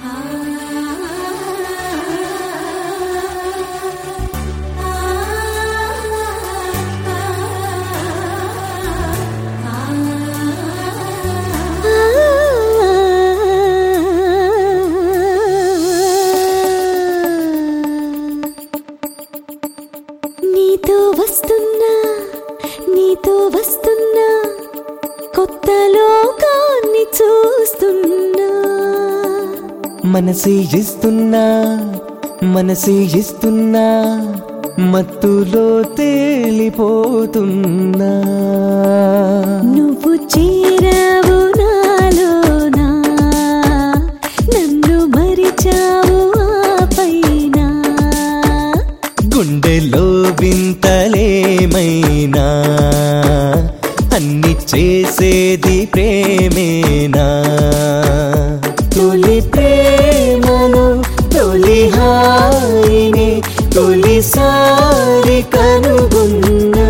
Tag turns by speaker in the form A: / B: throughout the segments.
A: నీతో వస్తున్నా నీతో వస్తున్నా కొత్త లోకాన్ని చూస్తున్నా
B: మనసి ఇస్తున్నా మనసి ఇస్తున్నా మత్తులో తేలిపోతున్నా
A: నువ్వు చేరావు నాలోనా నన్ను మరిచావు ఆ పైన
B: గుండెలో వింతలేమైనా అన్ని చేసేది ప్రేమేనా తొలి ప్రేమను తొలి హాయిని తొలిసారి కనుగొన్నా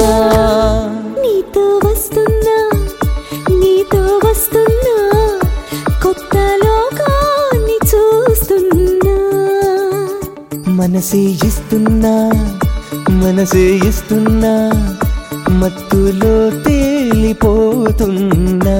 A: నీతో వస్తున్నా నీతో వస్తున్నా కొత్త లోకాన్ని చూస్తున్నా
B: మనసే ఇస్తున్నా మనసే ఇస్తున్నా మత్తులో తేలిపోతున్నా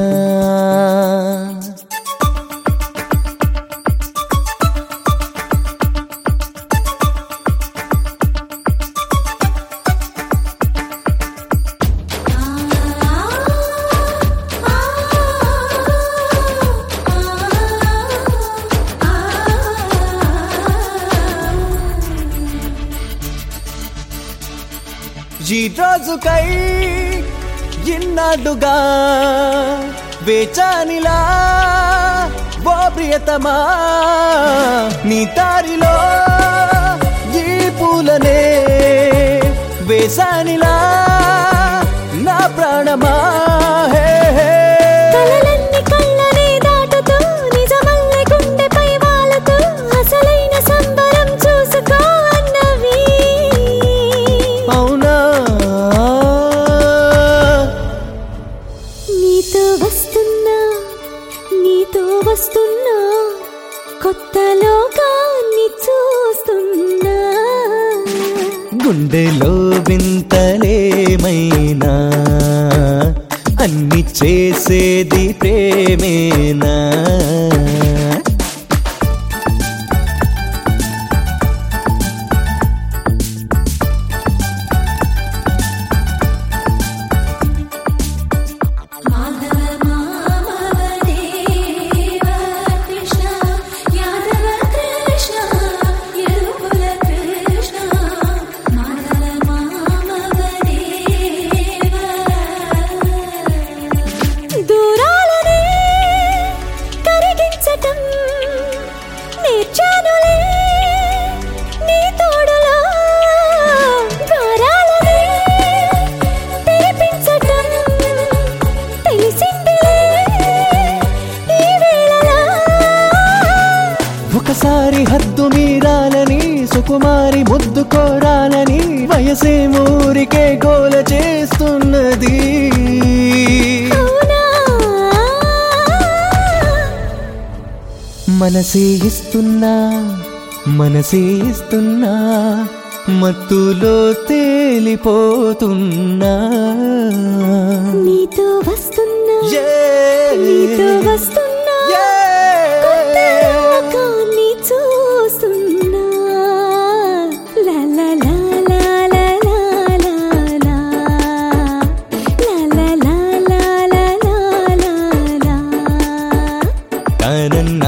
B: ఈ రోజుకై ఇన్నాడుగా వేచానిలా ఓ ప్రియతమా నీ దారిలో ఈ పూలనే వేసానిలా నా ప్రాణమా హే హే.
A: కలలన్నీ కళ్ళనే దాటుతూ నిజమల్లె గుండెపై వాలుతూ అసలైన సంబరం చూసుకో అన్నవి
B: అవునా
A: నీతో వస్తున్నా నీతో వస్తున్నా కొత్త లోకాన్ని చూస్తున్నా
B: గుండెలో వింతలేమైనా అన్ని చేసేది ప్రేమేనా
A: మాధవ మామవ దేవ కృష్ణ యాదవ కృష్ణ యదుకుల కృష్ణ మాధవ మామవ దేవ దూరాలనే కరిగించటం నేర్చానులే నీ తోడులో ద్వారాలనే తెరిపించటం తెలిసిందిలే ఈ వేళలా
B: ఒకసారి హద్దు మీరాలని సుకుమారి ముద్దు కోరాలని వయసే ఊరికే గోల చేస్తున్నది
A: అవునా
B: మనసే ఇస్తున్నా మనసే ఇస్తున్నా మత్తులో తేలిపోతున్నా
A: నీతో వస్తున్నా
B: Yeah.
A: నీతో వస్తున్నా కొత్త లోకాన్ని చూస్తున్నా లా లా లా లా లా లా లా లా. లా లా లా లా లా లా లా లా.
B: తనన్న